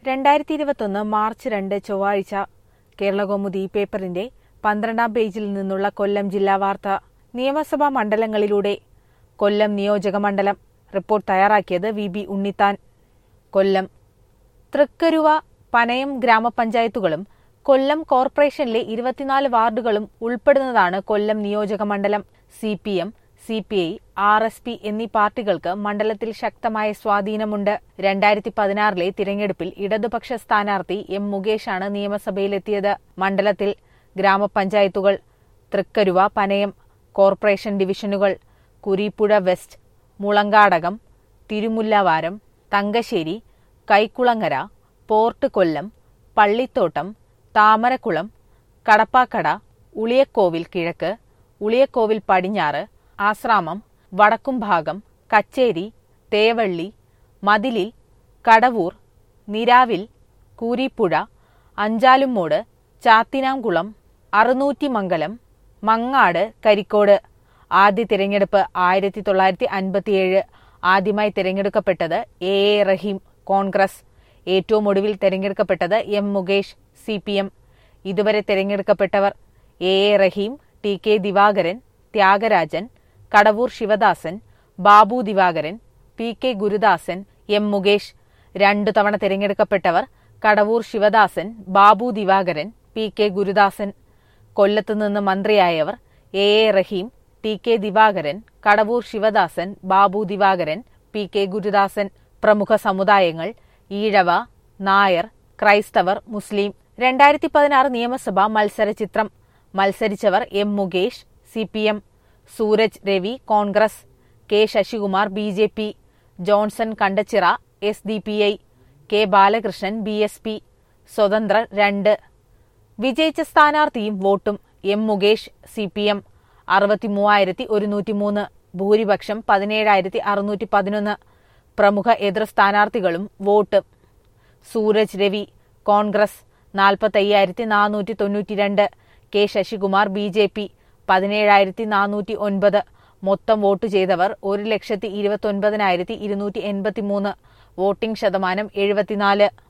രണ്ടായിരത്തി ഇരുപത്തൊന്ന് മാർച്ച് രണ്ട് ചൊവ്വാഴ്ച കേരളകൗമുദി പേപ്പറിന്റെ പന്ത്രണ്ടാം പേജിൽ നിന്നുള്ള കൊല്ലം ജില്ലാ വാർത്ത നിയമസഭാ മണ്ഡലങ്ങളിലൂടെ കൊല്ലം നിയോജക മണ്ഡലം റിപ്പോർട്ട് തയ്യാറാക്കിയത് വി ബി ഉണ്ണിത്താൻ കൊല്ലം തൃക്കരുവ പനയം ഗ്രാമപഞ്ചായത്തുകളും കൊല്ലം കോർപ്പറേഷനിലെ ഇരുപത്തിനാല് വാർഡുകളും ഉൾപ്പെടുന്നതാണ് കൊല്ലം നിയോജക മണ്ഡലം C P M C P I R S P എന്നീ പാർട്ടികൾക്ക് മണ്ഡലത്തിൽ ശക്തമായ സ്വാധീനമുണ്ട് രണ്ടായിരത്തി പതിനാറിലെ തിരഞ്ഞെടുപ്പിൽ ഇടതുപക്ഷ സ്ഥാനാർത്ഥി എം മുകേഷാണ് നിയമസഭയിലെത്തിയത് മണ്ഡലത്തിൽ ഗ്രാമപഞ്ചായത്തുകൾ തൃക്കരുവ പനയം കോർപ്പറേഷൻ ഡിവിഷനുകൾ കുരീപ്പുഴ വെസ്റ്റ് മുളങ്കാടകം തിരുമുല്ലവാരം തങ്കശ്ശേരി കൈക്കുളങ്ങര പോർട്ട് കൊല്ലം പള്ളിത്തോട്ടം താമരക്കുളം കടപ്പാക്കട ഉളിയക്കോവിൽ കിഴക്ക് ഉളിയക്കോവിൽ പടിഞ്ഞാറ് ആശ്രാമം വടക്കുംഭാഗം കച്ചേരി തേവള്ളി മതിലിൽ കടവൂർ നിരാവിൽ കൂരിപ്പുഴ അഞ്ചാലുംമൂട് ചാത്തിനാംകുളം അറുന്നൂറ്റിമംഗലം മങ്ങാട് കരിക്കോട് ആദ്യ തിരഞ്ഞെടുപ്പ് ആയിരത്തി തൊള്ളായിരത്തി അൻപത്തിയേഴ് ആദ്യമായി തിരഞ്ഞെടുക്കപ്പെട്ടത് എ എ റഹീം കോൺഗ്രസ് ഏറ്റവും ഒടുവിൽ തിരഞ്ഞെടുക്കപ്പെട്ടത് M Mukesh C P M ഇതുവരെ തിരഞ്ഞെടുക്കപ്പെട്ടവർ A A Raheem T K Divakaran Thyagarajan Kadavoor Sivadasan Babu Divakaran P K Gurudasan M Mukesh രണ്ടു തവണ തിരഞ്ഞെടുക്കപ്പെട്ടവർ കടവൂർ ശിവദാസൻ ബാബു ദിവാകരൻ പി കെ ഗുരുദാസൻ കൊല്ലത്തു നിന്ന് മന്ത്രിയായവർ A A Raheem T K Divakaran Kadavoor Sivadasan Babu Divakaran P K Gurudasan പ്രമുഖ സമുദായങ്ങൾ ഈഴവ നായർ ക്രൈസ്തവർ മുസ്ലിം രണ്ടായിരത്തി പതിനാറ് നിയമസഭാ മത്സര ചിത്രം മത്സരിച്ചവർ M Mukesh C P M Suraj Ravi Congress K Sasikumar B J P Johnson Kandachira S D P I K Balakrishnan B S P സ്വതന്ത്രർ രണ്ട് വിജയിച്ച സ്ഥാനാർത്ഥിയും വോട്ടും M Mukesh C P M അറുപത്തിമൂവായിരത്തി ഒരുന്നൂറ്റി മൂന്ന് ഭൂരിപക്ഷം പതിനേഴായിരത്തി അറുന്നൂറ്റി പതിനൊന്ന് പ്രമുഖ എതിർ സ്ഥാനാർത്ഥികളും വോട്ട് സൂരജ് രവി കോൺഗ്രസ് നാൽപ്പത്തയ്യായിരത്തി നാനൂറ്റി തൊണ്ണൂറ്റി രണ്ട് K Sasikumar B J P പതിനേഴായിരത്തി നാനൂറ്റി ഒൻപത് മൊത്തം വോട്ട് ചെയ്തവർ ഒരു ലക്ഷത്തി ഇരുപത്തൊൻപതിനായിരത്തി ഇരുന്നൂറ്റി എൺപത്തി മൂന്ന് വോട്ടിംഗ് ശതമാനം എഴുപത്തിനാല്